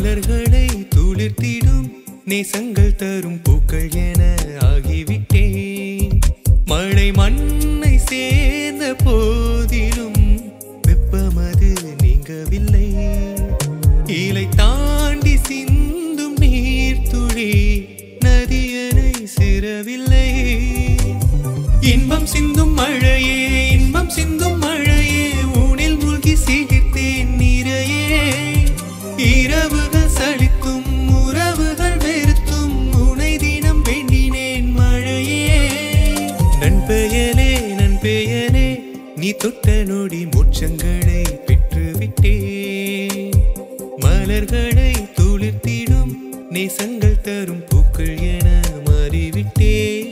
மலர்களை துளிர்த்திடும் நேசங்கள் தரும் பூக்கள் என ஆகிவிட்டேன் மழை மண்ணை சேர்ந்த போதிலும் வெப்பமது நீங்கவில்லை இலை தாண்டி சிந்தும் நீர்த்துளி நதியனை சிறவில்லை இன்பம் சிந்தும் மழையே இன்பம் சிந்தும் மழையே ஊனில் மூழ்கி சீகித்தேன் நிறையே இரவுகள் சலித்தும் உறவுகள் வெறுத்தும் உனை தினம் வேண்டினேன் மழையே நண்பெயலே நண்பெயலே நீ தொட்ட நொடி மோட்சங்களை பெற்றுவிட்டேன் மலர்களை துளிர்த்திடும் நேசங்கள் தரும் பூக்கள் என மாறிவிட்டேன்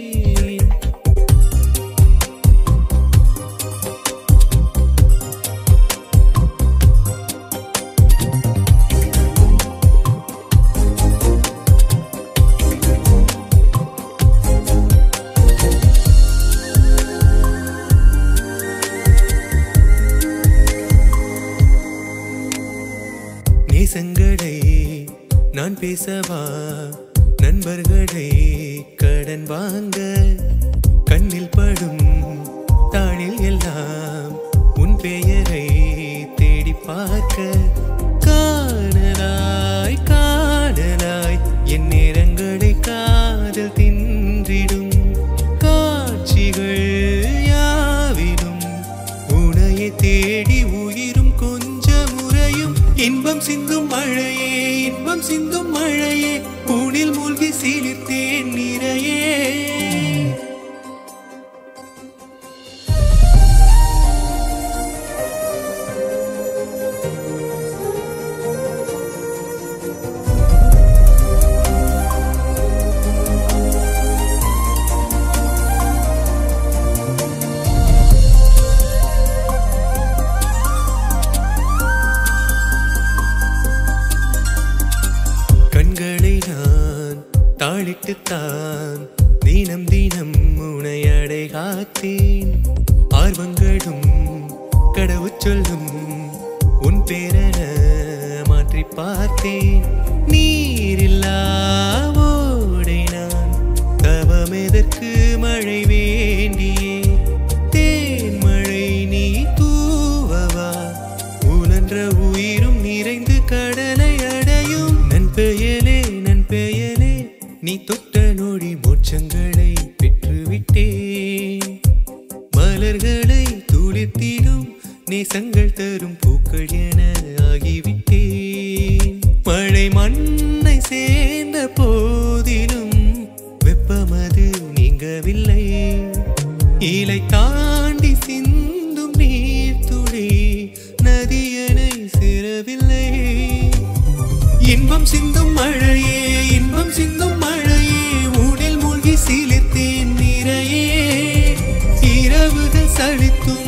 நேசங்களை நான் பேசவா நண்பர்களை கடன் வாங்க கண்ணில் படும் தாளில் எல்லாம் உன் பெயரை தேடி பார்க்க காணலாய் காணலாய் என் நேரங்களை காதல் தின்றிடும் காட்சிகள் யாவிலும் உனையை தேடி உயிரும் கொஞ்ச முறையும் இன்பம் சிந்தும் மழையே இன்பம் சிந்தும் மழையே பூனில் மூழ்கி சீலித்தேன் நிறையே கண்களை நான் தாளிட்டுத்தான் தினம் தினம் உனை அடை காத்தேன் ஆர்வங்களும் கடவுச் சொல்லும் உன் பேரென மாற்றி பார்த்தேன் நீரில்லா ஓடை நான் தவமெதற்கு மழை வேண்டியே தேன் மழை நீ தூவவா உலன்ற உயிரும் நிறைந்து கடலை அடையும் நன்பெயலே நன்பெயலே நீ தொட்ட நொடி மோட்சங்களை பெற்றுவிட்டேன் மலர்களை துளிர்த்திடும் நேசங்கள் தரும் பூக்கள் என ஆகிவிட்டேன் மழை மண்ணை சேர்ந்த போதிலும் வெப்பமது நீங்கவில்லை இலை தாண்டி சிந்தும் நீர் துளி நதியனை சிறவில்லை இன்பம் சிந்தும் மழையே இன்பம் சிந்தும் மழையே ஊனில் மூழ்கி சீலித்தேன் நிறையே இரவுகள் சலித்தும்